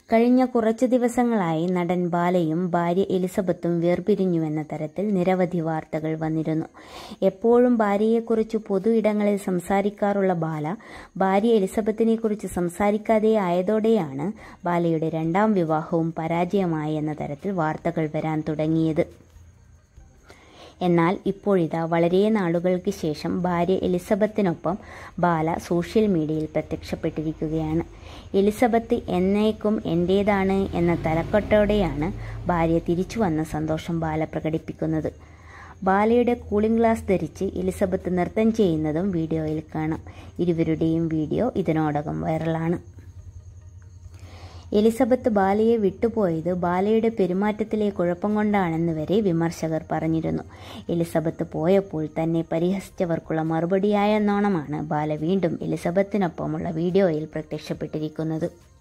കഴിഞ്ഞ കുറച്ചു ദിവസങ്ങളായി നടൻ ബാലയും ഭാര്യ എലിസബത്തും വേർപിരിഞ്ഞുവെന്ന തരത്തിൽ നിരവധി വാർത്തകൾ വന്നിരുന്നു എപ്പോഴും ഭാര്യയെക്കുറിച്ച് പൊതു ഇടങ്ങളിൽ സംസാരിക്കാറുള്ള ബാല ഭാര്യ എലിസബത്തിനെക്കുറിച്ച് സംസാരിക്കാതെ ആയതോടെയാണ് ബാലയുടെ രണ്ടാം വിവാഹവും പരാജയമായി എന്ന തരത്തിൽ വാർത്തകൾ വരാൻ തുടങ്ങിയത് എന്നാൽ ഇപ്പോഴിതാ വളരെ നാളുകൾക്ക് ശേഷം ഭാര്യ എലിസബത്തിനൊപ്പം ബാല സോഷ്യൽ മീഡിയയിൽ പ്രത്യക്ഷപ്പെട്ടിരിക്കുകയാണ് എലിസബത്ത് എന്നേക്കും എൻ്റേതാണ് എന്ന തലക്കെട്ടോടെയാണ് ഭാര്യ തിരിച്ചു വന്ന സന്തോഷം ബാല പ്രകടിപ്പിക്കുന്നത് ബാലയുടെ കൂളിംഗ് ഗ്ലാസ് ധരിച്ച് എലിസബത്ത് നൃത്തം ചെയ്യുന്നതും വീഡിയോയിൽ കാണാം ഇരുവരുടെയും വീഡിയോ ഇതിനോടകം വൈറലാണ് എലിസബത്ത് ബാലയെ വിട്ടുപോയത് ബാലയുടെ പെരുമാറ്റത്തിലെ കുഴപ്പം കൊണ്ടാണെന്ന് വരെ വിമർശകർ പറഞ്ഞിരുന്നു എലിസബത്ത് പോയപ്പോൾ തന്നെ പരിഹസിച്ചവർക്കുള്ള മറുപടിയായെന്നോണമാണ് ബാല വീണ്ടും എലിസബത്തിനൊപ്പമുള്ള വീഡിയോയിൽ പ്രത്യക്ഷപ്പെട്ടിരിക്കുന്നത്